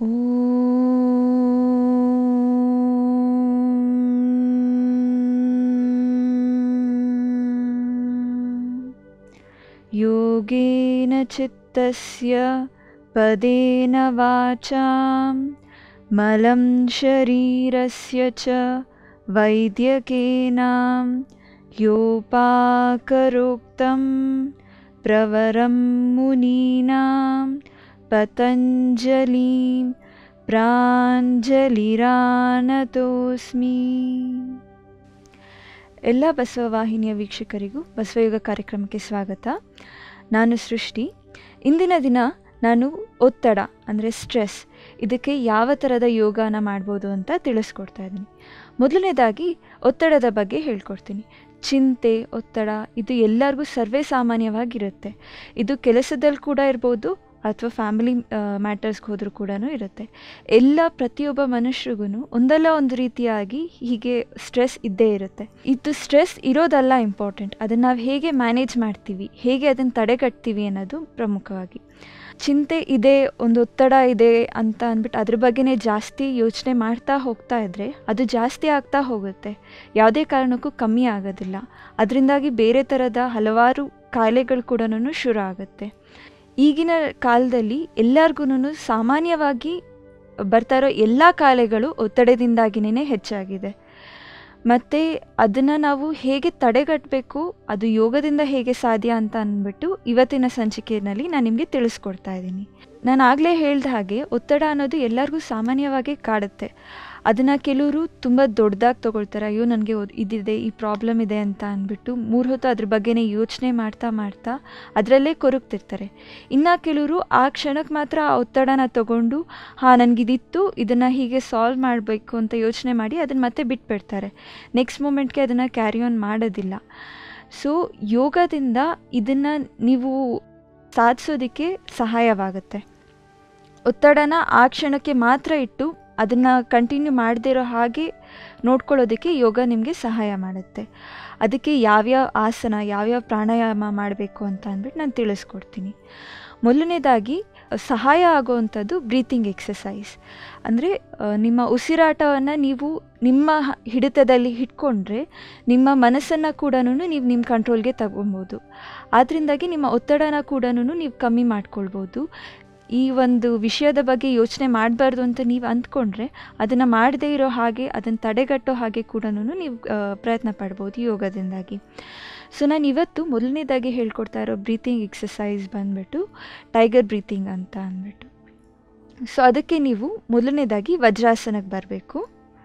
योगेन चित्तस्य पदेन वाचां मलं शरीरस्य च वैद्यकेनां योपाकरोक्तं प्रवरं मुनीनां पतञ्जलिं ಪ್ರಾಂಜಲಿರಾನತೋಸ್ಮಿ ಎಲ್ಲ ಬಸವವಾಹಿನಿಯ ವೀಕ್ಷಕರಿಗೂ ಬಸವಯುಗ ಕಾರ್ಯಕ್ರಮಕ್ಕೆ ಸ್ವಾಗತ ನಾನು ಸೃಷ್ಟಿ ಇಂದಿನ ದಿನ ನಾನು ಒತ್ತಡ ಅಂದರೆ ಸ್ಟ್ರೆಸ್ ಇದಕ್ಕೆ ಯಾವ ಥರದ ಯೋಗಾನ ಮಾಡ್ಬೋದು ಅಂತ ತಿಳಿಸ್ಕೊಡ್ತಾ ಇದ್ದೀನಿ ಮೊದಲನೇದಾಗಿ ಒತ್ತಡದ ಬಗ್ಗೆ ಹೇಳ್ಕೊಡ್ತೀನಿ ಚಿಂತೆ ಒತ್ತಡ ಇದು ಎಲ್ಲರಿಗೂ ಸರ್ವೇ ಸಾಮಾನ್ಯವಾಗಿರುತ್ತೆ ಇದು ಕೆಲಸದಲ್ಲಿ ಕೂಡ ಇರ್ಬೋದು ಅಥವಾ ಫ್ಯಾಮಿಲಿ ಮ್ಯಾಟರ್ಸ್ಗೆ ಹೋದರೂ ಕೂಡ ಇರುತ್ತೆ ಎಲ್ಲ ಪ್ರತಿಯೊಬ್ಬ ಮನುಷ್ಯರಿಗೂ ಒಂದಲ್ಲ ಒಂದು ರೀತಿಯಾಗಿ ಹೀಗೆ ಸ್ಟ್ರೆಸ್ ಇದ್ದೇ ಇರುತ್ತೆ ಇದು ಸ್ಟ್ರೆಸ್ ಇರೋದಲ್ಲ ಇಂಪಾರ್ಟೆಂಟ್ ಅದನ್ನು ನಾವು ಹೇಗೆ ಮ್ಯಾನೇಜ್ ಮಾಡ್ತೀವಿ ಹೇಗೆ ಅದನ್ನು ತಡೆಗಟ್ತೀವಿ ಅನ್ನೋದು ಪ್ರಮುಖವಾಗಿ ಚಿಂತೆ ಇದೆ ಒಂದು ಒತ್ತಡ ಇದೆ ಅಂತ ಅಂದ್ಬಿಟ್ಟು ಅದ್ರ ಬಗ್ಗೆನೇ ಜಾಸ್ತಿ ಯೋಚನೆ ಮಾಡ್ತಾ ಹೋಗ್ತಾ ಇದ್ದರೆ ಅದು ಜಾಸ್ತಿ ಆಗ್ತಾ ಹೋಗುತ್ತೆ ಯಾವುದೇ ಕಾರಣಕ್ಕೂ ಕಮ್ಮಿ ಆಗೋದಿಲ್ಲ ಅದರಿಂದಾಗಿ ಬೇರೆ ಥರದ ಹಲವಾರು ಕಾಯಿಲೆಗಳು ಕೂಡ ಶುರು ಆಗುತ್ತೆ ಈಗಿನ ಕಾಲದಲ್ಲಿ ಎಲ್ಲರಿಗೂ ಸಾಮಾನ್ಯವಾಗಿ ಬರ್ತಾ ಇರೋ ಎಲ್ಲ ಕಾಯಿಲೆಗಳು ಒತ್ತಡದಿಂದಾಗಿನೇ ಹೆಚ್ಚಾಗಿದೆ ಮತ್ತು ಅದನ್ನು ನಾವು ಹೇಗೆ ತಡೆಗಟ್ಟಬೇಕು ಅದು ಯೋಗದಿಂದ ಹೇಗೆ ಸಾಧ್ಯ ಅಂತ ಅಂದ್ಬಿಟ್ಟು ಇವತ್ತಿನ ಸಂಚಿಕೆಯಲ್ಲಿ ನಾನು ನಿಮಗೆ ತಿಳಿಸ್ಕೊಡ್ತಾ ಇದ್ದೀನಿ ನಾನು ಆಗಲೇ ಹೇಳ್ದ ಹಾಗೆ ಒತ್ತಡ ಅನ್ನೋದು ಎಲ್ಲರಿಗೂ ಸಾಮಾನ್ಯವಾಗಿ ಕಾಡುತ್ತೆ ಅದನ್ನು ಕೆಲವರು ತುಂಬ ದೊಡ್ಡದಾಗಿ ತೊಗೊಳ್ತಾರೆ ಅಯ್ಯೋ ನನಗೆ ಇದಿದೆ ಈ ಪ್ರಾಬ್ಲಮ್ ಇದೆ ಅಂತ ಅಂದ್ಬಿಟ್ಟು ಮೂರು ಹೊತ್ತು ಅದ್ರ ಬಗ್ಗೆನೇ ಯೋಚನೆ ಮಾಡ್ತಾ ಮಾಡ್ತಾ ಅದರಲ್ಲೇ ಕೊರಗ್ತಿರ್ತಾರೆ ಇನ್ನು ಕೆಲವರು ಆ ಕ್ಷಣಕ್ಕೆ ಮಾತ್ರ ಆ ಒತ್ತಡನ ತಗೊಂಡು ಹಾಂ ನನಗಿದಿತ್ತು ಇದನ್ನು ಹೀಗೆ ಸಾಲ್ವ್ ಮಾಡಬೇಕು ಅಂತ ಯೋಚನೆ ಮಾಡಿ ಅದನ್ನು ಮತ್ತೆ ಬಿಟ್ಬಿಡ್ತಾರೆ ನೆಕ್ಸ್ಟ್ ಮೂಮೆಂಟ್ಗೆ ಅದನ್ನು ಕ್ಯಾರಿ ಆನ್ ಮಾಡೋದಿಲ್ಲ ಸೊ ಯೋಗದಿಂದ ಇದನ್ನು ನೀವು ಸಾಧಿಸೋದಕ್ಕೆ ಸಹಾಯವಾಗುತ್ತೆ ಒತ್ತಡನ ಆ ಕ್ಷಣಕ್ಕೆ ಮಾತ್ರ ಇಟ್ಟು ಅದನ್ನು ಕಂಟಿನ್ಯೂ ಮಾಡದೇ ಇರೋ ಹಾಗೆ ನೋಡ್ಕೊಳ್ಳೋದಕ್ಕೆ ಯೋಗ ನಿಮಗೆ ಸಹಾಯ ಮಾಡುತ್ತೆ ಅದಕ್ಕೆ ಯಾವ್ಯಾವ ಆಸನ ಯಾವ್ಯಾವ ಪ್ರಾಣಾಯಾಮ ಮಾಡಬೇಕು ಅಂತ ಅಂದ್ಬಿಟ್ಟು ನಾನು ತಿಳಿಸ್ಕೊಡ್ತೀನಿ ಮೊದಲನೇದಾಗಿ ಸಹಾಯ ಆಗುವಂಥದ್ದು ಬ್ರೀತಿಂಗ್ ಎಕ್ಸಸೈಸ್ ಅಂದರೆ ನಿಮ್ಮ ಉಸಿರಾಟವನ್ನು ನೀವು ನಿಮ್ಮ ಹಿಡಿತದಲ್ಲಿ ಇಟ್ಕೊಂಡ್ರೆ ನಿಮ್ಮ ಮನಸ್ಸನ್ನು ಕೂಡ ನೀವು ನಿಮ್ಮ ಕಂಟ್ರೋಲ್ಗೆ ತಗೊಬೋದು ಆದ್ದರಿಂದಾಗಿ ನಿಮ್ಮ ಒತ್ತಡನ ಕೂಡ ನೀವು ಕಮ್ಮಿ ಮಾಡ್ಕೊಳ್ಬೋದು ಈ ಒಂದು ವಿಷಯದ ಬಗ್ಗೆ ಯೋಚನೆ ಮಾಡಬಾರ್ದು ಅಂತ ನೀವು ಅಂದ್ಕೊಂಡ್ರೆ ಅದನ್ನು ಮಾಡದೇ ಇರೋ ಹಾಗೆ ಅದನ್ನು ತಡೆಗಟ್ಟೋ ಹಾಗೆ ಕೂಡ ನೀವು ಪ್ರಯತ್ನ ಪಡ್ಬೋದು ಯೋಗದಿಂದಾಗಿ ಸೊ ನಾನು ಇವತ್ತು ಮೊದಲನೇದಾಗಿ ಹೇಳ್ಕೊಡ್ತಾ ಇರೋ ಬ್ರೀತಿಂಗ್ ಎಕ್ಸಸೈಸ್ ಬಂದ್ಬಿಟ್ಟು ಟೈಗರ್ ಬ್ರೀತಿಂಗ್ ಅಂತ ಅಂದ್ಬಿಟ್ಟು ಸೊ ಅದಕ್ಕೆ ನೀವು ಮೊದಲನೇದಾಗಿ ವಜ್ರಾಸನಕ್ಕೆ ಬರಬೇಕು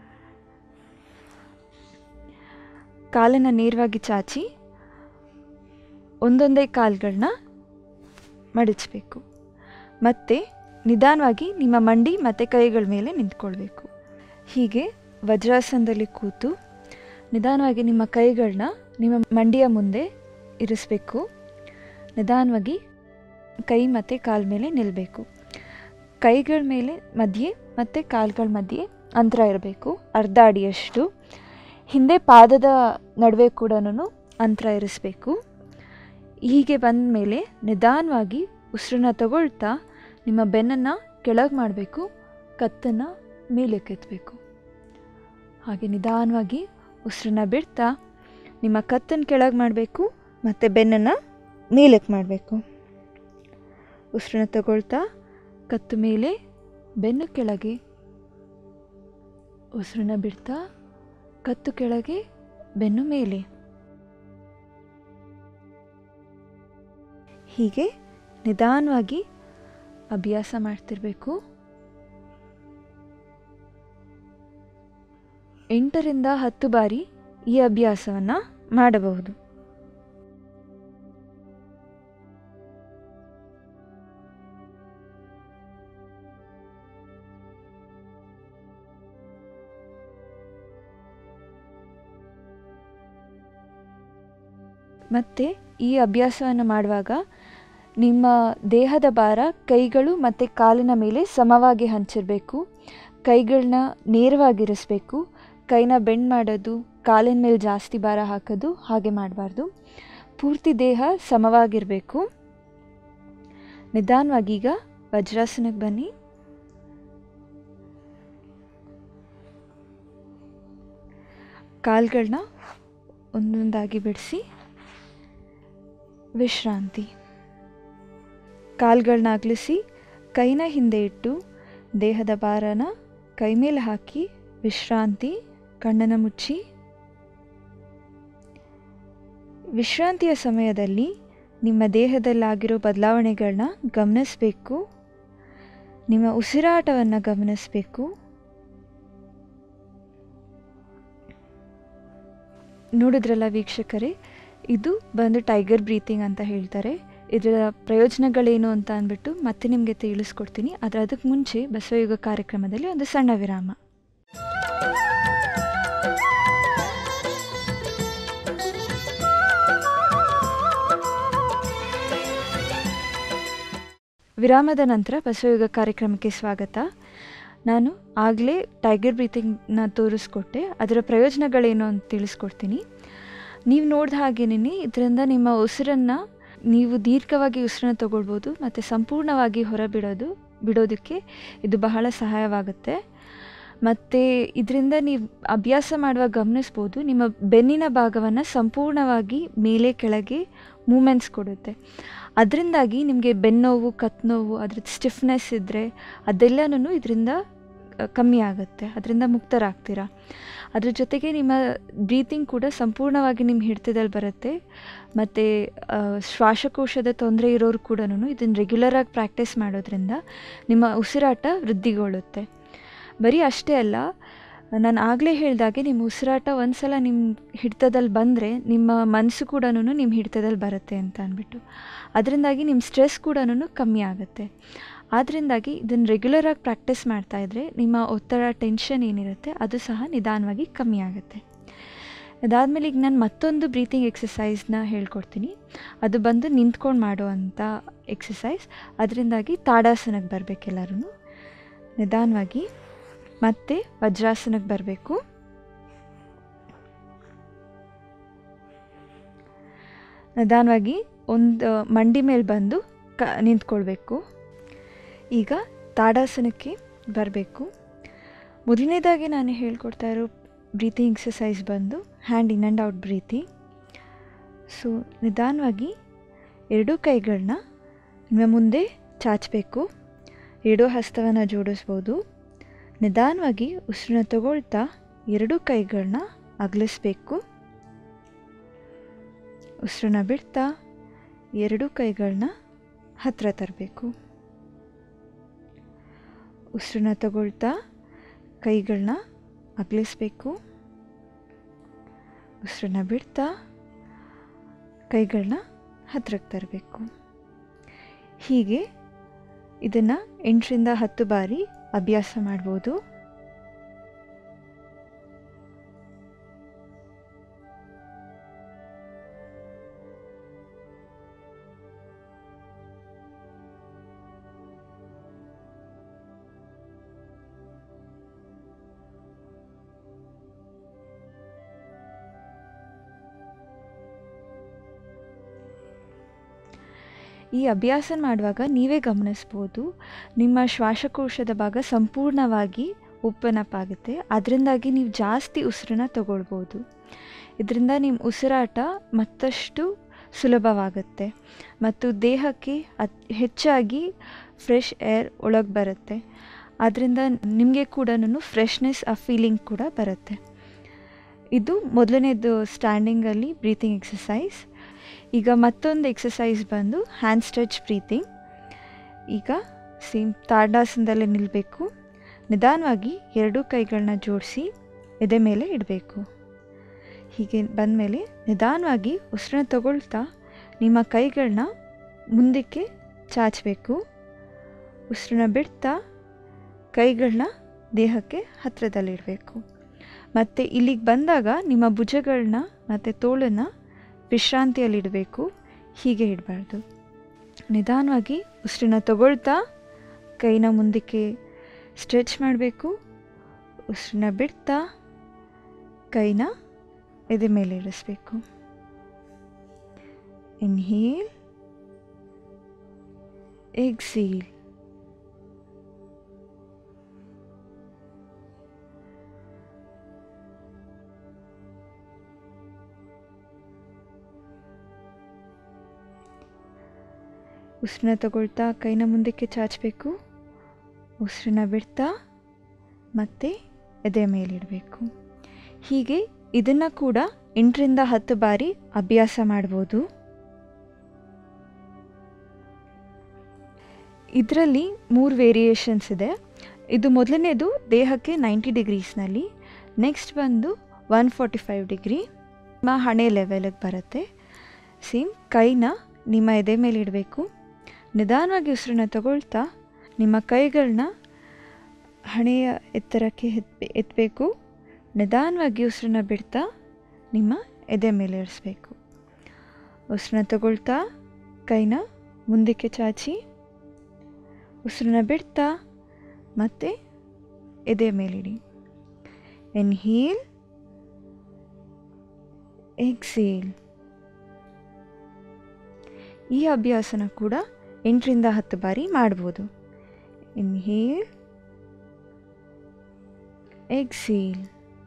ಕಾಲನ್ನು ನೇರವಾಗಿ ಚಾಚಿ ಒಂದೊಂದೇ ಕಾಲುಗಳನ್ನ ಮಡಚಬೇಕು ಮತ್ತು ನಿಧಾನವಾಗಿ ನಿಮ್ಮ ಮಂಡಿ ಮತ್ತು ಕೈಗಳ ಮೇಲೆ ನಿಂತ್ಕೊಳ್ಬೇಕು ಹೀಗೆ ವಜ್ರಾಸನದಲ್ಲಿ ಕೂತು ನಿಧಾನವಾಗಿ ನಿಮ್ಮ ಕೈಗಳನ್ನ ನಿಮ್ಮ ಮಂಡಿಯ ಮುಂದೆ ಇರಿಸ್ಬೇಕು ನಿಧಾನವಾಗಿ ಕೈ ಮತ್ತು ಕಾಲ ಮೇಲೆ ನಿಲ್ಲಬೇಕು ಕೈಗಳ ಮೇಲೆ ಮಧ್ಯೆ ಮತ್ತು ಕಾಲುಗಳ ಮಧ್ಯೆ ಅಂತರ ಇರಬೇಕು ಅರ್ಧ ಅಡಿಯಷ್ಟು ಹಿಂದೆ ಪಾದದ ನಡುವೆ ಕೂಡ ಅಂತರ ಇರಿಸ್ಬೇಕು ಹೀಗೆ ಬಂದ ಮೇಲೆ ನಿಧಾನವಾಗಿ ಉಸಿರನ್ನ ತಗೊಳ್ತಾ ನಿಮ್ಮ ಬೆನ್ನನ್ನು ಕೆಳಗೆ ಮಾಡಬೇಕು ಕತ್ತನ್ನು ಮೇಲಕ್ಕೆತ್ತಬೇಕು ಹಾಗೆ ನಿಧಾನವಾಗಿ ಉಸಿರನ್ನ ಬಿಡ್ತಾ ನಿಮ್ಮ ಕತ್ತನ್ನು ಕೆಳಗೆ ಮಾಡಬೇಕು ಮತ್ತು ಬೆನ್ನನ್ನು ಮೇಲಕ್ಕೆ ಮಾಡಬೇಕು ಉಸಿರನ್ನ ತಗೊಳ್ತಾ ಕತ್ತು ಮೇಲೆ ಬೆನ್ನು ಕೆಳಗೆ ಉಸಿರನ್ನ ಬಿಡ್ತಾ ಕತ್ತು ಕೆಳಗೆ ಬೆನ್ನು ಮೇಲೆ ಹೀಗೆ ನಿಧಾನವಾಗಿ ಅಭ್ಯಾಸ ಮಾಡ್ತಿರಬೇಕು ಎಂಟರಿಂದ ಹತ್ತು ಬಾರಿ ಈ ಅಭ್ಯಾಸವನ್ನು ಮಾಡಬಹುದು ಮತ್ತು ಈ ಅಭ್ಯಾಸವನ್ನು ಮಾಡುವಾಗ ನಿಮ್ಮ ದೇಹದ ಭಾರ ಕೈಗಳು ಮತ್ತು ಕಾಲಿನ ಮೇಲೆ ಸಮವಾಗಿ ಹಂಚಿರಬೇಕು ಕೈಗಳನ್ನ ನೇರವಾಗಿರಿಸ್ಬೇಕು ಕೈನ ಬೆಂಡ್ ಮಾಡೋದು ಕಾಲಿನ ಮೇಲೆ ಜಾಸ್ತಿ ಭಾರ ಹಾಕೋದು ಹಾಗೆ ಮಾಡಬಾರ್ದು ಪೂರ್ತಿ ದೇಹ ಸಮವಾಗಿರಬೇಕು ನಿಧಾನವಾಗಿ ಈಗ ವಜ್ರಾಸನಕ್ಕೆ ಬನ್ನಿ ಕಾಲ್ಗಳನ್ನ ಒಂದೊಂದಾಗಿ ಬಿಡಿಸಿ ವಿಶ್ರಾಂತಿ ಕಾಲ್ಗಳನ್ನ ಅಗಲಿಸಿ ಕೈನ ಹಿಂದೆ ಇಟ್ಟು ದೇಹದ ಭಾರನ ಕೈ ಮೇಲೆ ಹಾಕಿ ವಿಶ್ರಾಂತಿ ಕಣ್ಣನ್ನು ಮುಚ್ಚಿ ವಿಶ್ರಾಂತಿಯ ಸಮಯದಲ್ಲಿ ನಿಮ್ಮ ದೇಹದಲ್ಲಾಗಿರೋ ಬದಲಾವಣೆಗಳನ್ನ ಗಮನಿಸಬೇಕು ನಿಮ್ಮ ಉಸಿರಾಟವನ್ನು ಗಮನಿಸಬೇಕು ನೋಡಿದ್ರಲ್ಲ ವೀಕ್ಷಕರೇ ಇದು ಬಂದು ಟೈಗರ್ ಬ್ರೀತಿಂಗ್ ಅಂತ ಹೇಳ್ತಾರೆ ಇದರ ಪ್ರಯೋಜನಗಳೇನು ಅಂತ ಅಂದ್ಬಿಟ್ಟು ಮತ್ತೆ ನಿಮಗೆ ತಿಳಿಸ್ಕೊಡ್ತೀನಿ ಆದರೆ ಅದಕ್ಕೆ ಮುಂಚೆ ಬಸವಯುಗ ಕಾರ್ಯಕ್ರಮದಲ್ಲಿ ಒಂದು ಸಣ್ಣ ವಿರಾಮ ವಿರಾಮದ ನಂತರ ಬಸವಯುಗ ಕಾರ್ಯಕ್ರಮಕ್ಕೆ ಸ್ವಾಗತ ನಾನು ಆಗಲೇ ಟೈಗರ್ ಬ್ರೀತಿಂಗ್ನ ತೋರಿಸ್ಕೊಟ್ಟೆ ಅದರ ಪ್ರಯೋಜನಗಳೇನು ಅಂತ ತಿಳಿಸ್ಕೊಡ್ತೀನಿ ನೀವು ನೋಡಿದ ಹಾಗೇನೆ ಇದರಿಂದ ನಿಮ್ಮ ಉಸಿರನ್ನು ನೀವು ದೀರ್ಘವಾಗಿ ಉಸಿರನ್ನು ತಗೊಳ್ಬೋದು ಮತ್ತು ಸಂಪೂರ್ಣವಾಗಿ ಹೊರಬಿಡೋದು ಬಿಡೋದಕ್ಕೆ ಇದು ಬಹಳ ಸಹಾಯವಾಗುತ್ತೆ ಮತ್ತು ಇದರಿಂದ ನೀವು ಅಭ್ಯಾಸ ಮಾಡುವಾಗ ಗಮನಿಸ್ಬೋದು ನಿಮ್ಮ ಬೆನ್ನಿನ ಭಾಗವನ್ನು ಸಂಪೂರ್ಣವಾಗಿ ಮೇಲೆ ಕೆಳಗೆ ಮೂಮೆಂಟ್ಸ್ ಕೊಡುತ್ತೆ ಅದರಿಂದಾಗಿ ನಿಮಗೆ ಬೆನ್ನೋವು ಕತ್ನೋವು ಅದ್ರದ್ದು ಸ್ಟಿಫ್ನೆಸ್ ಇದ್ದರೆ ಅದೆಲ್ಲನೂ ಇದರಿಂದ ಕಮ್ಮಿ ಆಗುತ್ತೆ ಅದರಿಂದ ಮುಕ್ತರಾಗ್ತೀರಾ ಅದ್ರ ಜೊತೆಗೆ ನಿಮ್ಮ ಬ್ರೀತಿಂಗ್ ಕೂಡ ಸಂಪೂರ್ಣವಾಗಿ ನಿಮ್ಮ ಹಿಡಿತದಲ್ಲಿ ಬರುತ್ತೆ ಮತ್ತು ಶ್ವಾಸಕೋಶದ ತೊಂದರೆ ಇರೋರು ಕೂಡ ಇದನ್ನು ರೆಗ್ಯುಲರಾಗಿ ಪ್ರಾಕ್ಟೀಸ್ ಮಾಡೋದ್ರಿಂದ ನಿಮ್ಮ ಉಸಿರಾಟ ವೃದ್ಧಿಗೊಳ್ಳುತ್ತೆ ಬರೀ ಅಷ್ಟೇ ಅಲ್ಲ ನಾನು ಆಗಲೇ ಹೇಳಿದಾಗೆ ನಿಮ್ಮ ಉಸಿರಾಟ ಒಂದು ಸಲ ನಿಮ್ಮ ಹಿಡಿತದಲ್ಲಿ ಬಂದರೆ ನಿಮ್ಮ ಮನಸ್ಸು ಕೂಡ ನಿಮ್ಮ ಹಿಡಿತದಲ್ಲಿ ಬರುತ್ತೆ ಅಂತ ಅಂದ್ಬಿಟ್ಟು ಅದರಿಂದಾಗಿ ನಿಮ್ಮ ಸ್ಟ್ರೆಸ್ ಕೂಡ ಕಮ್ಮಿ ಆಗುತ್ತೆ ಆದ್ದರಿಂದಾಗಿ ಇದನ್ನು ರೆಗ್ಯುಲರಾಗಿ ಪ್ರಾಕ್ಟೀಸ್ ಮಾಡ್ತಾಯಿದ್ರೆ ನಿಮ್ಮ ಒತ್ತಡ ಟೆನ್ಷನ್ ಏನಿರುತ್ತೆ ಅದು ಸಹ ನಿಧಾನವಾಗಿ ಕಮ್ಮಿ ಆಗುತ್ತೆ ಅದಾದಮೇಲೆ ಈಗ ನಾನು ಮತ್ತೊಂದು ಬ್ರೀತಿಂಗ್ ಎಕ್ಸಸೈಸ್ನ ಹೇಳ್ಕೊಡ್ತೀನಿ ಅದು ಬಂದು ನಿಂತ್ಕೊಂಡು ಮಾಡುವಂಥ ಎಕ್ಸಸೈಸ್ ಅದರಿಂದಾಗಿ ತಾಡಾಸನಕ್ಕೆ ಬರಬೇಕೆಲ್ಲರೂ ನಿಧಾನವಾಗಿ ಮತ್ತೆ ವಜ್ರಾಸನಕ್ಕೆ ಬರಬೇಕು ನಿಧಾನವಾಗಿ ಒಂದು ಮಂಡಿ ಮೇಲೆ ಬಂದು ಕ ನಿಂತ್ಕೊಳ್ಬೇಕು ಈಗ ತಾಡಾಸನಕ್ಕೆ ಬರಬೇಕು ಮೊದಲನೇದಾಗಿ ನಾನು ಹೇಳ್ಕೊಡ್ತಾ ಇರೋ ಬ್ರೀತಿಂಗ್ ಎಕ್ಸಸೈಸ್ ಬಂದು hand in and out breathing so ನಿಧಾನವಾಗಿ ಎರಡೂ ಕೈಗಳನ್ನ ನಿಮ್ಮ ಮುಂದೆ ಚಾಚಬೇಕು ಎರಡೂ ಹಸ್ತವನ್ನು ಜೋಡಿಸ್ಬೋದು ನಿಧಾನವಾಗಿ ಉಸಿರನ್ನ ತಗೊಳ್ತಾ ಎರಡೂ ಕೈಗಳನ್ನ ಅಗಲಿಸ್ಬೇಕು ಉಸಿರನ್ನ ಬಿಡ್ತಾ ಎರಡೂ ಕೈಗಳನ್ನ ಹತ್ತಿರ ತರಬೇಕು ಉಸಿರನ್ನ ತಗೊಳ್ತಾ ಕೈಗಳನ್ನ ಅಗಲಿಸ್ಬೇಕು ಉಸಿರನ್ನ ಬಿಡ್ತಾ ಕೈಗಳನ್ನ ಹತ್ತಿರಕ್ಕೆ ತರಬೇಕು ಹೀಗೆ ಇದನ್ನು ಎಂಟರಿಂದ ಹತ್ತು ಬಾರಿ ಅಭ್ಯಾಸ ಮಾಡ್ಬೋದು ಈ ಅಭ್ಯಾಸ ಮಾಡುವಾಗ ನೀವೇ ಗಮನಿಸ್ಬೋದು ನಿಮ್ಮ ಶ್ವಾಸಕೋಶದ ಭಾಗ ಸಂಪೂರ್ಣವಾಗಿ ಓಪನ್ ಅಪ್ ಆಗುತ್ತೆ ಅದರಿಂದಾಗಿ ನೀವು ಜಾಸ್ತಿ ಉಸಿರನ್ನ ತಗೊಳ್ಬೋದು ಇದರಿಂದ ನಿಮ್ಮ ಉಸಿರಾಟ ಮತ್ತಷ್ಟು ಸುಲಭವಾಗುತ್ತೆ ಮತ್ತು ದೇಹಕ್ಕೆ ಅತ್ ಹೆಚ್ಚಾಗಿ ಫ್ರೆಶ್ ಏರ್ ಒಳಗೆ ಬರುತ್ತೆ ಆದ್ದರಿಂದ ನಿಮಗೆ ಕೂಡ ಫ್ರೆಶ್ನೆಸ್ ಆ ಫೀಲಿಂಗ್ ಕೂಡ ಬರುತ್ತೆ ಇದು ಮೊದಲನೇದು ಸ್ಟ್ಯಾಂಡಿಂಗಲ್ಲಿ ಬ್ರೀತಿಂಗ್ ಎಕ್ಸಸೈಸ್ ಈಗ ಮತ್ತೊಂದು ಎಕ್ಸಸೈಸ್ ಬಂದು ಹ್ಯಾಂಡ್ ಸ್ಟ್ರೆಚ್ ಬ್ರೀತಿಂಗ್ ಈಗ ಸೇಮ್ ತಾಡಾಸನದಲ್ಲೇ ನಿಲ್ಲಬೇಕು ನಿಧಾನವಾಗಿ ಎರಡೂ ಕೈಗಳನ್ನ ಜೋಡಿಸಿ ಎದೆ ಮೇಲೆ ಇಡಬೇಕು ಹೀಗೆ ಬಂದಮೇಲೆ ನಿಧಾನವಾಗಿ ಉಸಿರನ್ನ ತಗೊಳ್ತಾ ನಿಮ್ಮ ಕೈಗಳನ್ನ ಮುಂದಕ್ಕೆ ಚಾಚಬೇಕು ಉಸಿರನ್ನ ಬಿಡ್ತಾ ಕೈಗಳನ್ನ ದೇಹಕ್ಕೆ ಹತ್ತಿರದಲ್ಲಿಡಬೇಕು ಮತ್ತು ಇಲ್ಲಿಗೆ ಬಂದಾಗ ನಿಮ್ಮ ಭುಜಗಳನ್ನ ಮತ್ತು ತೋಳನ್ನು ವಿಶ್ರಾಂತಿಯಲ್ಲಿಡಬೇಕು ಹೀಗೆ ಇಡಬಾರ್ದು ನಿಧಾನವಾಗಿ ಉಸಿರನ್ನ ತಗೊಳ್ತಾ ಕೈನ ಮುಂದಕ್ಕೆ ಸ್ಟ್ರೆಚ್ ಮಾಡಬೇಕು ಉಸಿರನ್ನ ಬಿಡ್ತಾ ಕೈನ ಎದೆ ಮೇಲೆ ಇಳಿಸ್ಬೇಕು ಇನ್ಹೇಲ್ ಎಕ್ಸೀಲ್ ಉಸಿರನ್ನ ತಗೊಳ್ತಾ ಕೈನ ಮುಂದಕ್ಕೆ ಚಾಚಬೇಕು ಉಸಿರನ್ನ ಬಿಡ್ತಾ ಮತ್ತೆ ಎದೆ ಮೇಲಿಡಬೇಕು ಹೀಗೆ ಇದನ್ನು ಕೂಡ ಎಂಟರಿಂದ ಹತ್ತು ಬಾರಿ ಅಭ್ಯಾಸ ಮಾಡ್ಬೋದು ಇದರಲ್ಲಿ ಮೂರು ವೇರಿಯೇಷನ್ಸ್ ಇದೆ ಇದು ಮೊದಲನೇದು ದೇಹಕ್ಕೆ ನೈಂಟಿ ಡಿಗ್ರೀಸ್ನಲ್ಲಿ ನೆಕ್ಸ್ಟ್ ಬಂದು ಒನ್ ಫಾರ್ಟಿ ಫೈವ್ ಡಿಗ್ರಿ ನಿಮ್ಮ ಹಣೆ ಲೆವೆಲಿಗೆ ಬರುತ್ತೆ ಸೇಮ್ ಕೈನ ನಿಮ್ಮ ಎದೆ ಮೇಲೆ ಇಡಬೇಕು ನಿಧಾನವಾಗಿ ಉಸಿರನ್ನ ತಗೊಳ್ತಾ ನಿಮ್ಮ ಕೈಗಳನ್ನ ಹಣೆಯ ಎತ್ತರಕ್ಕೆ ಎತ್ ಎತ್ತಬೇಕು ನಿಧಾನವಾಗಿ ಉಸಿರನ್ನ ಬಿಡ್ತಾ ನಿಮ್ಮ ಎದೆ ಮೇಲೆ ಇರಿಸ್ಬೇಕು ಉಸಿರನ್ನ ತಗೊಳ್ತಾ ಕೈನ ಮುಂದಕ್ಕೆ ಚಾಚಿ ಉಸಿರನ್ನ ಬಿಡ್ತಾ ಮತ್ತೆ ಎದೆ ಮೇಲಿಡಿ ಇನ್ಹೇಲ್ ಎಕ್ಸೇಲ್ ಈ ಅಭ್ಯಾಸನ ಕೂಡ ಎಂಟರಿಂದ ಹತ್ತು ಬಾರಿ ಮಾಡ್ಬೋದು ಇನ್ಹೇಲ್ ಎಕ್ಸೇಲ್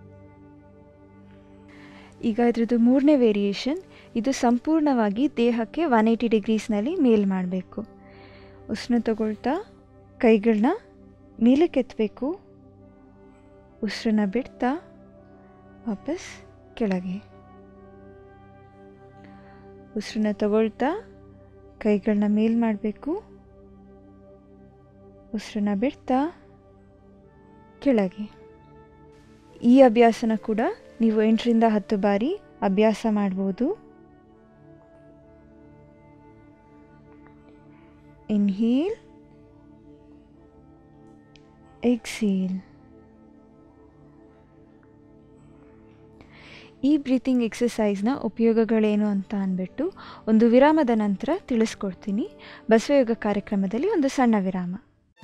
ಈಗ ಇದ್ರದ್ದು ಮೂರನೇ ವೇರಿಯೇಷನ್ ಇದು ಸಂಪೂರ್ಣವಾಗಿ ದೇಹಕ್ಕೆ ಒನ್ ಏಯ್ಟಿ ಡಿಗ್ರೀಸ್ನಲ್ಲಿ ಮೇಲ್ ಮಾಡಬೇಕು ಉಸಿರನ್ನ ತಗೊಳ್ತಾ ಕೈಗಳನ್ನ ಮೇಲಕ್ಕೆತ್ತಬೇಕು ಉಸಿರನ್ನ ಬಿಡ್ತಾ ವಾಪಸ್ ಕೆಳಗೆ ಉಸಿರನ್ನ ತಗೊಳ್ತಾ ಕೈಗಳನ್ನ ಮೇಲ್ ಮಾಡಬೇಕು ಉಸಿರನ್ನ ಬಿಡ್ತಾ ಕೆಳಗೆ ಈ ಅಭ್ಯಾಸನ ಕೂಡ ನೀವು ಎಂಟರಿಂದ ಹತ್ತು ಬಾರಿ ಅಭ್ಯಾಸ ಮಾಡ್ಬೋದು ಇನ್ಹೇಲ್ ಎಕ್ಸೇಲ್ ಈ ಬ್ರೀತಿಂಗ್ ಎಕ್ಸಸೈಸ್ನ ಉಪಯೋಗಗಳೇನು ಅಂತ ಅಂದ್ಬಿಟ್ಟು ಒಂದು ವಿರಾಮದ ನಂತರ ತಿಳಿಸ್ಕೊಡ್ತೀನಿ ಬಸವಯೋಗ ಕಾರ್ಯಕ್ರಮದಲ್ಲಿ ಒಂದು ಸಣ್ಣ ವಿರಾಮ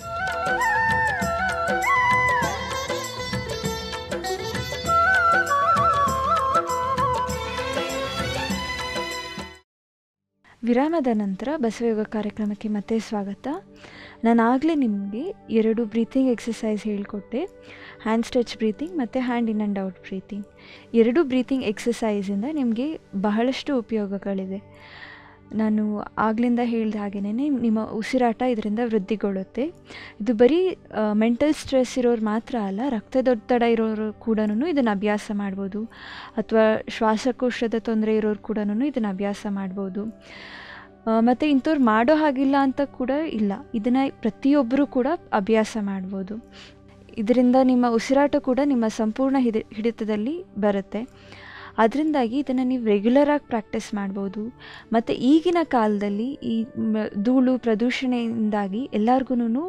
ವಿರಾಮದ ನಂತರ ಬಸವಯೋಗ ಕಾರ್ಯಕ್ರಮಕ್ಕೆ ಮತ್ತೆ ಸ್ವಾಗತ ನಾನು ಆಗಲೇ ನಿಮಗೆ ಎರಡು ಬ್ರೀತಿಂಗ್ ಎಕ್ಸಸೈಸ್ ಹೇಳಿಕೊಟ್ಟೆ ಹ್ಯಾಂಡ್ ಸ್ಟ್ರೆಚ್ ಬ್ರೀತಿಂಗ್ ಮತ್ತು hand in and out breathing ಎರಡು ಬ್ರೀತಿಂಗ್ ಎಕ್ಸಸೈಸಿಂದ ನಿಮಗೆ ಬಹಳಷ್ಟು ಉಪಯೋಗಗಳಿದೆ ನಾನು ಆಗಲಿಂದ ಹೇಳಿದ ಹಾಗೆಯೇ ನಿಮ್ಮ ಉಸಿರಾಟ ಇದರಿಂದ ವೃದ್ಧಿಗೊಳ್ಳುತ್ತೆ ಇದು ಬರೀ ಮೆಂಟಲ್ ಸ್ಟ್ರೆಸ್ ಇರೋರು ಮಾತ್ರ ಅಲ್ಲ ರಕ್ತದೊತ್ತಡ ಇರೋರು ಕೂಡ ಇದನ್ನು ಅಭ್ಯಾಸ ಮಾಡ್ಬೋದು ಅಥವಾ ಶ್ವಾಸಕೋಶದ ತೊಂದರೆ ಇರೋರು ಕೂಡ ಇದನ್ನು ಅಭ್ಯಾಸ ಮಾಡ್ಬೋದು ಮತ್ತು ಇಂಥವ್ರು ಮಾಡೋ ಹಾಗಿಲ್ಲ ಅಂತ ಕೂಡ ಇಲ್ಲ ಇದನ್ನು ಪ್ರತಿಯೊಬ್ಬರೂ ಕೂಡ ಅಭ್ಯಾಸ ಮಾಡ್ಬೋದು ಇದರಿಂದ ನಿಮ್ಮ ಉಸಿರಾಟ ಕೂಡ ನಿಮ್ಮ ಸಂಪೂರ್ಣ ಹಿಡಿ ಹಿಡಿತದಲ್ಲಿ ಬರುತ್ತೆ ಅದರಿಂದಾಗಿ ಇದನ್ನು ನೀವು ರೆಗ್ಯುಲರಾಗಿ ಪ್ರಾಕ್ಟೀಸ್ ಮಾಡ್ಬೋದು ಮತ್ತು ಈಗಿನ ಕಾಲದಲ್ಲಿ ಈ ಧೂಳು ಪ್ರದೂಷಣೆಯಿಂದಾಗಿ ಎಲ್ಲರಿಗೂ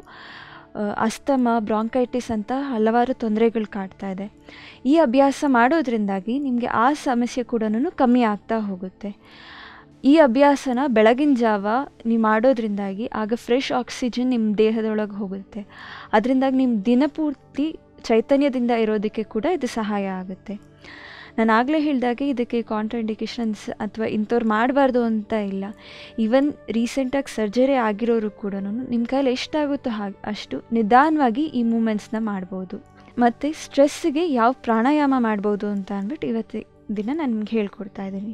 ಅಸ್ತಮ ಬ್ರಾಂಕೈಟಿಸ್ ಅಂತ ಹಲವಾರು ತೊಂದರೆಗಳು ಕಾಡ್ತಾ ಇದೆ ಈ ಅಭ್ಯಾಸ ಮಾಡೋದ್ರಿಂದಾಗಿ ನಿಮಗೆ ಆ ಸಮಸ್ಯೆ ಕೂಡ ಕಮ್ಮಿ ಆಗ್ತಾ ಹೋಗುತ್ತೆ ಈ ಅಭ್ಯಾಸನ ಬೆಳಗಿನ ಜಾವ ನೀವು ಮಾಡೋದ್ರಿಂದಾಗಿ ಆಗ ಫ್ರೆಶ್ ಆಕ್ಸಿಜನ್ ನಿಮ್ಮ ದೇಹದೊಳಗೆ ಹೋಗುತ್ತೆ ಅದರಿಂದಾಗಿ ನಿಮ್ಮ ದಿನಪೂರ್ತಿ ಚೈತನ್ಯದಿಂದ ಇರೋದಕ್ಕೆ ಕೂಡ ಇದು ಸಹಾಯ ಆಗುತ್ತೆ ನಾನು ಆಗಲೇ ಹೇಳಿದಾಗೆ ಇದಕ್ಕೆ ಕಾಂಟ್ರಾಂಡಿಕೇಶನ್ಸ್ ಅಥವಾ ಇಂಥವ್ರು ಮಾಡಬಾರ್ದು ಅಂತ ಇಲ್ಲ ಈವನ್ ರೀಸೆಂಟಾಗಿ ಸರ್ಜರಿ ಆಗಿರೋರು ಕೂಡ ನಿಮ್ಮ ಕೈಲಿ ಎಷ್ಟಾಗುತ್ತೋ ಹಾಗೆ ಅಷ್ಟು ನಿಧಾನವಾಗಿ ಈ ಮೂಮೆಂಟ್ಸ್ನ ಮಾಡ್ಬೋದು ಮತ್ತು ಸ್ಟ್ರೆಸ್ಸಿಗೆ ಯಾವ ಪ್ರಾಣಾಯಾಮ ಮಾಡ್ಬೋದು ಅಂತ ಅಂದ್ಬಿಟ್ಟು ಇವತ್ತು ದಿನ ನಾನು ನಿಮ್ಗೆ ಹೇಳ್ಕೊಡ್ತಾ ಇದ್ದೀನಿ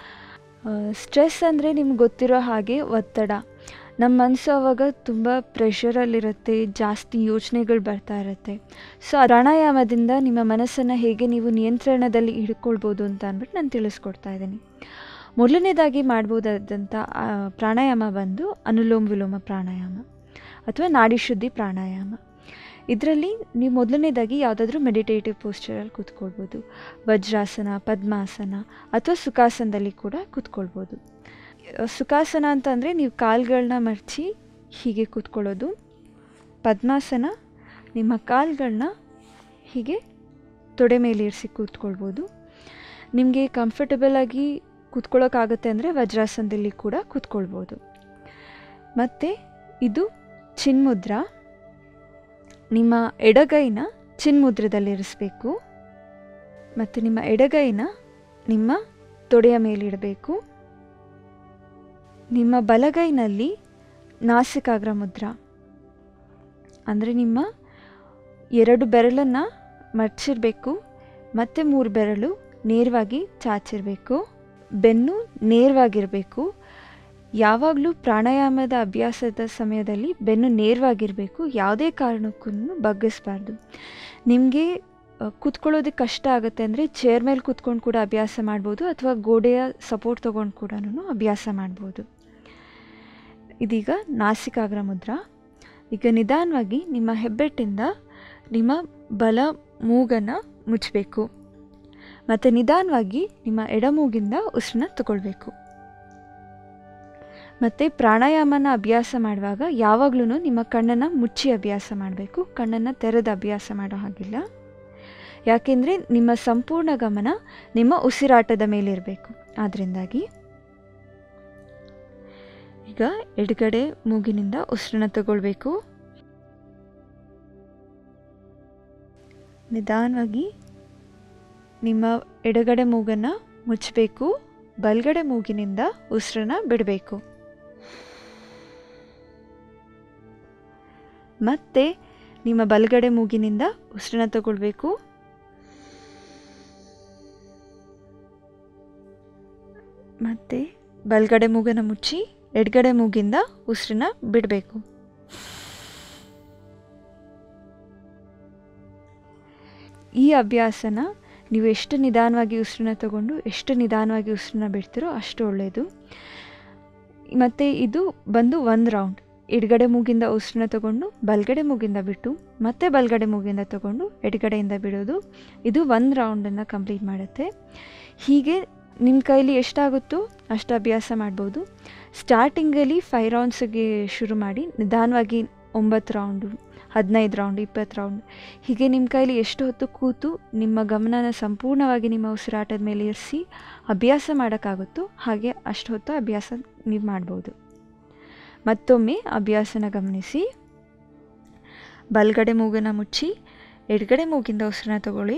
ಸ್ಟ್ರೆಸ್ ಅಂದರೆ ನಿಮ್ಗೆ ಗೊತ್ತಿರೋ ಹಾಗೆ ಒತ್ತಡ ನಮ್ಮ ಮನಸ್ಸು ಅವಾಗ ತುಂಬ ಪ್ರೆಷರಲ್ಲಿರುತ್ತೆ ಜಾಸ್ತಿ ಯೋಚನೆಗಳು ಬರ್ತಾ ಇರುತ್ತೆ ಸೊ ಪ್ರಾಣಾಯಾಮದಿಂದ ನಿಮ್ಮ ಮನಸ್ಸನ್ನು ಹೇಗೆ ನೀವು ನಿಯಂತ್ರಣದಲ್ಲಿ ಹಿಡ್ಕೊಳ್ಬೋದು ಅಂತ ಅಂದ್ಬಿಟ್ಟು ನಾನು ತಿಳಿಸ್ಕೊಡ್ತಾ ಇದ್ದೀನಿ ಮೊದಲನೇದಾಗಿ ಮಾಡ್ಬೋದಾದಂಥ ಪ್ರಾಣಾಯಾಮ ಬಂದು ಅನುಲೋಮ ವಿಲೋಮ ಪ್ರಾಣಾಯಾಮ ಅಥವಾ ನಾಡಿ ಶುದ್ಧಿ ಪ್ರಾಣಾಯಾಮ ಇದರಲ್ಲಿ ನೀವು ಮೊದಲನೇದಾಗಿ ಯಾವುದಾದ್ರೂ ಮೆಡಿಟೇಟಿವ್ ಪೋಸ್ಚರಲ್ಲಿ ಕೂತ್ಕೊಳ್ಬೋದು ವಜ್ರಾಸನ ಪದ್ಮಾಸನ ಅಥವಾ ಸುಖಾಸನದಲ್ಲಿ ಕೂಡ ಕೂತ್ಕೊಳ್ಬೋದು ಸುಖಾಸನ ಅಂತಂದರೆ ನೀವು ಕಾಲುಗಳನ್ನ ಮರ್ಚಿ ಹೀಗೆ ಕೂತ್ಕೊಳ್ಳೋದು ಪದ್ಮಾಸನ ನಿಮ್ಮ ಕಾಲುಗಳನ್ನ ಹೀಗೆ ತೊಡೆ ಮೇಲೆ ಇರಿಸಿ ಕೂತ್ಕೊಳ್ಬೋದು ನಿಮಗೆ ಕಂಫರ್ಟಬಲಾಗಿ ಕೂತ್ಕೊಳ್ಳೋಕ್ಕಾಗತ್ತೆ ಅಂದರೆ ವಜ್ರಾಸನದಲ್ಲಿ ಕೂಡ ಕೂತ್ಕೊಳ್ಬೋದು ಮತ್ತು ಇದು ಚಿನ್ಮುದ್ರ ನಿಮ್ಮ ಎಡಗೈನ ಚಿನ್ಮುದ್ರದಲ್ಲಿರಿಸಬೇಕು ಮತ್ತು ನಿಮ್ಮ ಎಡಗೈನ ನಿಮ್ಮ ತೊಡೆಯ ಮೇಲಿಡಬೇಕು ನಿಮ್ಮ ಬಲಗೈನಲ್ಲಿ ನಾಸಿಕಾಗ್ರ ಮುದ್ರ ಅಂದರೆ ನಿಮ್ಮ ಎರಡು ಬೆರಳನ್ನು ಮಡ್ಚಿರಬೇಕು ಮತ್ತು ಮೂರು ಬೆರಳು ನೇರವಾಗಿ ಚಾಚಿರಬೇಕು ಬೆನ್ನು ನೇರವಾಗಿರಬೇಕು ಯಾವಾಗಲೂ ಪ್ರಾಣಾಯಾಮದ ಅಭ್ಯಾಸದ ಸಮಯದಲ್ಲಿ ಬೆನ್ನು ನೇರವಾಗಿರಬೇಕು ಯಾವುದೇ ಕಾರಣಕ್ಕೂ ಬಗ್ಗಿಸ್ಬಾರ್ದು ನಿಮಗೆ ಕೂತ್ಕೊಳ್ಳೋದಕ್ಕೆ ಕಷ್ಟ ಆಗುತ್ತೆ ಅಂದರೆ ಚೇರ್ ಮೇಲೆ ಕೂತ್ಕೊಂಡು ಕೂಡ ಅಭ್ಯಾಸ ಮಾಡ್ಬೋದು ಅಥವಾ ಗೋಡೆಯ ಸಪೋರ್ಟ್ ತೊಗೊಂಡು ಕೂಡ ಅಭ್ಯಾಸ ಮಾಡ್ಬೋದು ಇದೀಗ ನಾಸಿಕಾಗ್ರ ಮುದ್ರಾ ಈಗ ನಿಧಾನವಾಗಿ ನಿಮ್ಮ ಹೆಬ್ಬೆಟ್ಟಿಂದ ನಿಮ್ಮ ಬಲ ಮೂಗನ್ನು ಮುಚ್ಚಬೇಕು ಮತ್ತು ನಿಧಾನವಾಗಿ ನಿಮ್ಮ ಎಡಮೂಗಿಂದ ಉಸಿರನ್ನ ತಗೊಳ್ಬೇಕು ಮತ್ತು ಪ್ರಾಣಾಯಾಮನ ಅಭ್ಯಾಸ ಮಾಡುವಾಗ ಯಾವಾಗಲೂ ನಿಮ್ಮ ಕಣ್ಣನ್ನು ಮುಚ್ಚಿ ಅಭ್ಯಾಸ ಮಾಡಬೇಕು ಕಣ್ಣನ್ನು ತೆರೆದ ಅಭ್ಯಾಸ ಮಾಡೋ ಹಾಗಿಲ್ಲ ಯಾಕೆಂದರೆ ನಿಮ್ಮ ಸಂಪೂರ್ಣ ಗಮನ ನಿಮ್ಮ ಉಸಿರಾಟದ ಮೇಲಿರಬೇಕು ಆದ್ದರಿಂದಾಗಿ ಈಗ ಎಡಗಡೆ ಮೂಗಿನಿಂದ ಉಸಿರನ್ನ ತಗೊಳ್ಬೇಕು ನಿಧಾನವಾಗಿ ನಿಮ್ಮ ಎಡಗಡೆ ಮೂಗನ್ನು ಮುಚ್ಚಬೇಕು ಬಲಗಡೆ ಮೂಗಿನಿಂದ ಉಸಿರನ್ನ ಬಿಡಬೇಕು ಮತ್ತೆ ನಿಮ್ಮ ಬಲಗಡೆ ಮೂಗಿನಿಂದ ಉಸಿರನ್ನ ತಗೊಳ್ಬೇಕು ಮತ್ತೆ ಬಲಗಡೆ ಮೂಗನ್ನು ಮುಚ್ಚಿ ಎಡಗಡೆ ಮೂಗಿಂದ ಉಸಿರನ್ನ ಬಿಡಬೇಕು ಈ ಅಭ್ಯಾಸನ ನೀವು ಎಷ್ಟು ನಿಧಾನವಾಗಿ ಉಸಿರನ್ನ ತಗೊಂಡು ಎಷ್ಟು ನಿಧಾನವಾಗಿ ಉಸಿರನ್ನ ಬಿಡ್ತೀರೋ ಅಷ್ಟು ಒಳ್ಳೆಯದು ಮತ್ತು ಇದು ಬಂದು ಒಂದು ರೌಂಡ್ ಎಡಗಡೆ ಮೂಗಿಂದ ಉಸಿರನ್ನ ತಗೊಂಡು ಬಲಗಡೆ ಮೂಗಿಂದ ಬಿಟ್ಟು ಮತ್ತೆ ಬಲಗಡೆ ಮೂಗಿಂದ ತಗೊಂಡು ಎಡಗಡೆಯಿಂದ ಬಿಡೋದು ಇದು ಒಂದು ರೌಂಡನ್ನು ಕಂಪ್ಲೀಟ್ ಮಾಡುತ್ತೆ ಹೀಗೆ ನಿಮ್ಮ ಕೈಲಿ ಎಷ್ಟಾಗುತ್ತೋ ಅಷ್ಟು ಅಭ್ಯಾಸ ಮಾಡ್ಬೋದು ಸ್ಟಾರ್ಟಿಂಗಲ್ಲಿ ಫೈವ್ ರೌಂಡ್ಸಿಗೆ ಶುರು ಮಾಡಿ ನಿಧಾನವಾಗಿ ಒಂಬತ್ತು ರೌಂಡು ಹದಿನೈದು ರೌಂಡ್ ಇಪ್ಪತ್ತು ರೌಂಡ್ ಹೀಗೆ ನಿಮ್ಮ ಕೈಲಿ ಎಷ್ಟು ಹೊತ್ತು ಕೂತು ನಿಮ್ಮ ಗಮನನ ಸಂಪೂರ್ಣವಾಗಿ ನಿಮ್ಮ ಉಸಿರಾಟದ ಮೇಲೆ ಇರಿಸಿ ಅಭ್ಯಾಸ ಮಾಡೋಕ್ಕಾಗುತ್ತೋ ಹಾಗೆ ಅಷ್ಟು ಹೊತ್ತು ಅಭ್ಯಾಸ ನೀವು ಮಾಡ್ಬೋದು ಮತ್ತೊಮ್ಮೆ ಅಭ್ಯಾಸನ ಗಮನಿಸಿ ಬಲಗಡೆ ಮೂಗನ್ನು ಮುಚ್ಚಿ ಎಡಗಡೆ ಮೂಗಿಂದ ಉಸಿರನ್ನ ತಗೊಳ್ಳಿ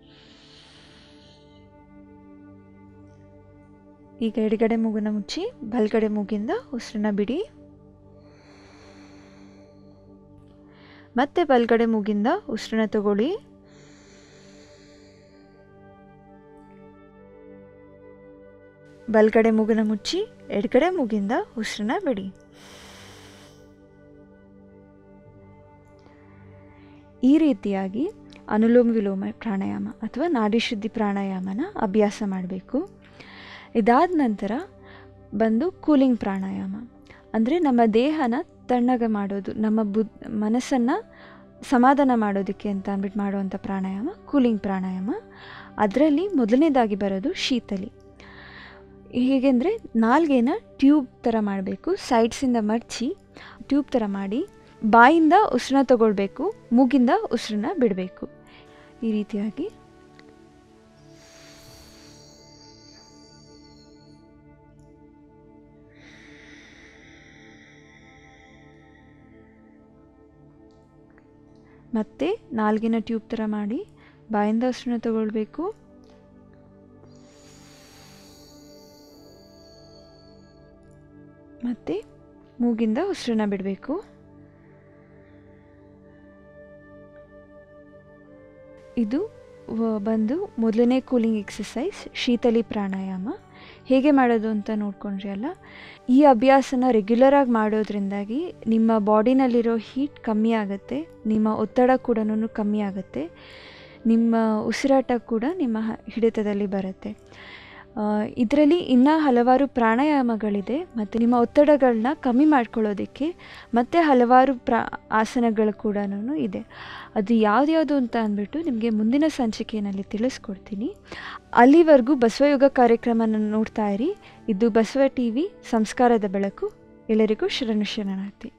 ಈಗ ಎಡಗಡೆ ಮೂಗನ್ನು ಮುಚ್ಚಿ ಬಲಗಡೆ ಮೂಗಿಂದ ಉಸಿರನ್ನ ಬಿಡಿ ಮತ್ತೆ ಬಲಗಡೆ ಮೂಗಿಂದ ಉಸಿರನ್ನ ತಗೊಳ್ಳಿ ಬಲಗಡೆ ಮೂಗನ್ನ ಮುಚ್ಚಿ ಎಡಗಡೆ ಮೂಗಿಂದ ಉಸಿರನ್ನ ಬಿಡಿ ಈ ರೀತಿಯಾಗಿ ಅನುಲೋಮ ವಿಲೋಮ ಪ್ರಾಣಾಯಾಮ ಅಥವಾ ನಾಡಿಶುದ್ಧಿ ಪ್ರಾಣಾಯಾಮನ ಅಭ್ಯಾಸ ಮಾಡಬೇಕು ಇದಾದ ನಂತರ ಬಂದು ಕೂಲಿಂಗ್ ಪ್ರಾಣಾಯಾಮ ಅಂದರೆ ನಮ್ಮ ದೇಹನ ತಣ್ಣಗೆ ಮಾಡೋದು ನಮ್ಮ ಬುದ್ ಮನಸ್ಸನ್ನು ಸಮಾಧಾನ ಮಾಡೋದಕ್ಕೆ ಅಂತ ಅಂದ್ಬಿಟ್ಟು ಮಾಡುವಂಥ ಪ್ರಾಣಾಯಾಮ ಕೂಲಿಂಗ್ ಪ್ರಾಣಾಯಾಮ ಅದರಲ್ಲಿ ಮೊದಲನೇದಾಗಿ ಬರೋದು ಶೀತಲಿ ಹೇಗೆಂದರೆ ನಾಲ್ಗೆನ ಟ್ಯೂಬ್ ಥರ ಮಾಡಬೇಕು ಸೈಡ್ಸಿಂದ ಮಡಚಿ ಟ್ಯೂಬ್ ಥರ ಮಾಡಿ ಬಾಯಿಂದ ಉಸಿರನ್ನ ತಗೊಳ್ಬೇಕು ಮೂಗಿಂದ ಉಸಿರನ್ನ ಬಿಡಬೇಕು ಈ ರೀತಿಯಾಗಿ ಮತ್ತೆ ನಾಲ್ಗಿನ ಟ್ಯೂಬ್ ಥರ ಮಾಡಿ ಬಾಯಿಂದ ಉಸಿರನ್ನ ತಗೊಳ್ಬೇಕು ಮತ್ತು ಮೂಗಿಂದ ಉಸಿರನ್ನ ಬಿಡಬೇಕು ಇದು ಬಂದು ಮೊದಲನೇ ಕೂಲಿಂಗ್ ಎಕ್ಸಸೈಸ್ ಶೀತಲಿ ಪ್ರಾಣಾಯಾಮ ಹೇಗೆ ಮಾಡೋದು ಅಂತ ನೋಡ್ಕೊಂಡ್ರಿ ಅಲ್ಲ ಈ ಅಭ್ಯಾಸನ ರೆಗ್ಯುಲರಾಗಿ ಮಾಡೋದ್ರಿಂದಾಗಿ ನಿಮ್ಮ ಬಾಡಿನಲ್ಲಿರೋ ಹೀಟ್ ಕಮ್ಮಿ ಆಗುತ್ತೆ ನಿಮ್ಮ ಒತ್ತಡ ಕೂಡ ಕಮ್ಮಿ ಆಗುತ್ತೆ ನಿಮ್ಮ ಉಸಿರಾಟ ಕೂಡ ನಿಮ್ಮ ಹಿಡಿತದಲ್ಲಿ ಬರುತ್ತೆ ಇದರಲ್ಲಿ ಇನ್ನೂ ಹಲವಾರು ಪ್ರಾಣಾಯಾಮಗಳಿದೆ ಮತ್ತು ನಿಮ್ಮ ಒತ್ತಡಗಳನ್ನ ಕಮ್ಮಿ ಮಾಡ್ಕೊಳ್ಳೋದಕ್ಕೆ ಮತ್ತು ಹಲವಾರು ಪ್ರಾ ಆಸನಗಳು ಕೂಡ ಇದೆ ಅದು ಯಾವ್ದ್ಯಾವುದು ಅಂತ ಅಂದ್ಬಿಟ್ಟು ನಿಮಗೆ ಮುಂದಿನ ಸಂಚಿಕೆಯಲ್ಲಿ ತಿಳಿಸ್ಕೊಡ್ತೀನಿ ಅಲ್ಲಿವರೆಗೂ ಬಸವಯೋಗ ಕಾರ್ಯಕ್ರಮನ ನೋಡ್ತಾ ಇರಿ ಇದು ಬಸವ ಟಿ ವಿ ಸಂಸ್ಕಾರದ ಬೆಳಕು ಎಲ್ಲರಿಗೂ ಶರಣು ಶರಣಾರ್ಥಿ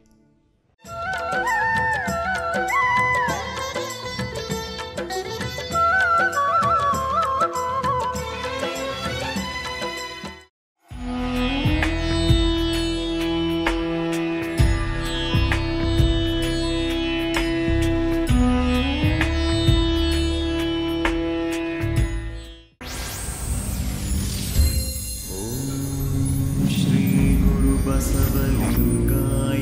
श्रीगुरुबसवलिङ्गाय